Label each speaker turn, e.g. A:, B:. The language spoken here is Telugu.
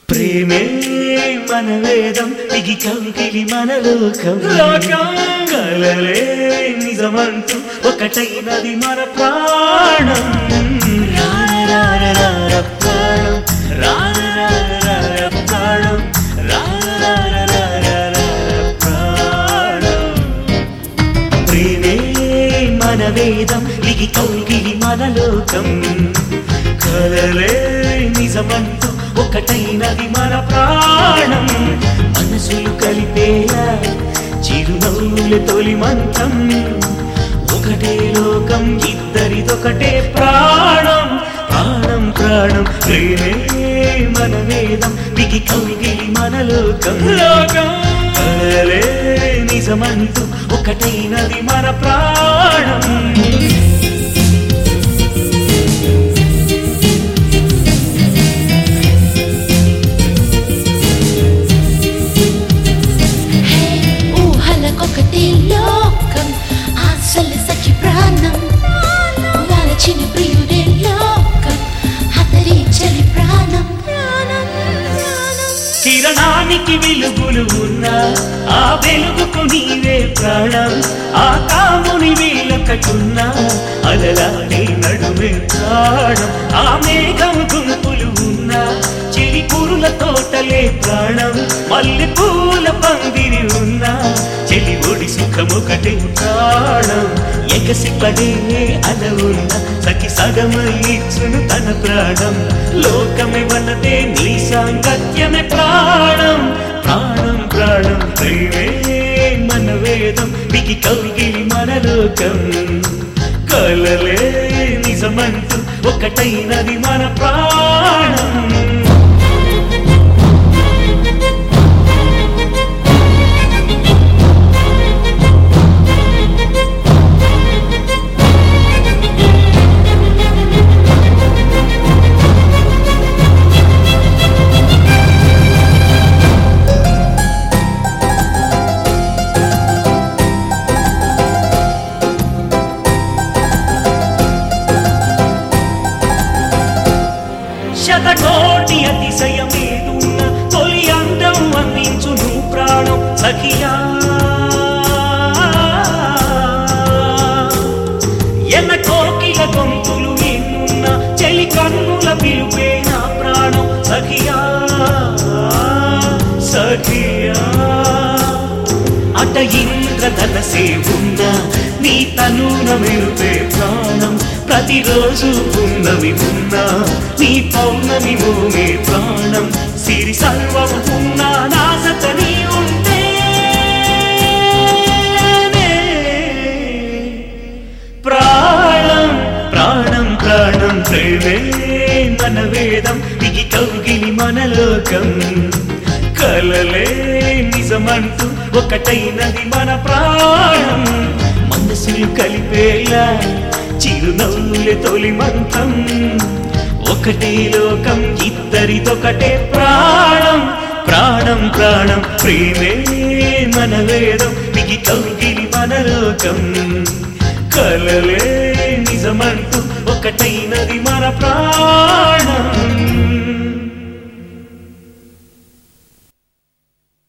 A: ప్రేమే మన వేదం దిగి కౌగిలి మన లోకం కలలే నిజమంటూ ఒకటైనది మన ప్రాణం రార రార రార ప్రాణం రార రార రార ప్రాణం రార రార రార రార ప్రాణం ప్రేమే మన వేదం లిగి కౌగిలి మన లోకం కలలే నిజమంటూ ఒకటైనది మన ప్రాణం మనసులు కలిపేలా చిరునవ్వుల తొలి మంత్రం ఒకటే లోకం ఇద్దరిదొకటే ప్రాణం ప్రాణం ప్రాణం ప్రేమే మన వేదం దిగి కౌగిలి మన లోకం లోకం కలలే నిజమంటూ ఒకటైనది మన ప్రాణం
B: ఊహలకొకటి లోకం ఆశల సఖి ప్రాణం వాలచిన ప్రియుడే లోకం అతడి చలి ప్రాణం ప్రాణం ప్రాణం
A: కిరణానికి వెలుగులు ఉన్నా ఆ వెలుగుకు నీవే ప్రాణం ఆ కాముని వేలకటున్నా అలలానే నడుమే ప్రాణం ఆ మేఘం గుంపులు ఉన్నా చెలి పురుల తోటలే ప్రాణం మల్లె పూల పందిరి ఉన్నా చెలి ఒడి సుఖమొకటే ప్రాణం ఎగసి పడే అల ఉన్న సఖి సగమై ఇచ్చును తన ప్రాణం లోకమే వన్నదే నీ సాంగత్యమే ప్రాణం ప్రాణం ప్రాణం ప్రేమే మన వేదం దిగి కౌగిలి మన లోకం కలలే నిజమంటూ ఒకటైనది మన ప్రాణం శతకోటి అతిశయమేదున్న తొలి అందం అందించు నువ్వు ప్రాణం సఖియా ఎన్న కోకిల గొంతులు ఎన్నున్న చెలి కన్నుల పిలుపే నా ప్రాణం సఖియా సఖియా అట ఇంద్రధనసే ఉన్న నీ తనున మెరుపే ప్రాణం ప్రతిరోజు ఉన్నవి ఉన్నా నీ పౌర్ణమి మోమే ప్రాణం సిరి సర్వం ఉన్నా నాసత నీ ఉంటే ప్రాణం ప్రాణం ప్రాణం ప్రేమే మన వేదం దిగి కౌగిలి మన లోకం కలలే నిజమంటూ ఒకటైనది మన ప్రాణం మనసులు కలిపేలా చిరునవ్వుల తొలి మంత్రం ఒకటే లోకం ఇద్దరిదొకటే ప్రాణం ప్రాణం ప్రాణం ప్రేమే మన వేదం దిగి కౌగిలి మన లోకం కలలే నిజమంటూ ఒకటైనది మన ప్రాణం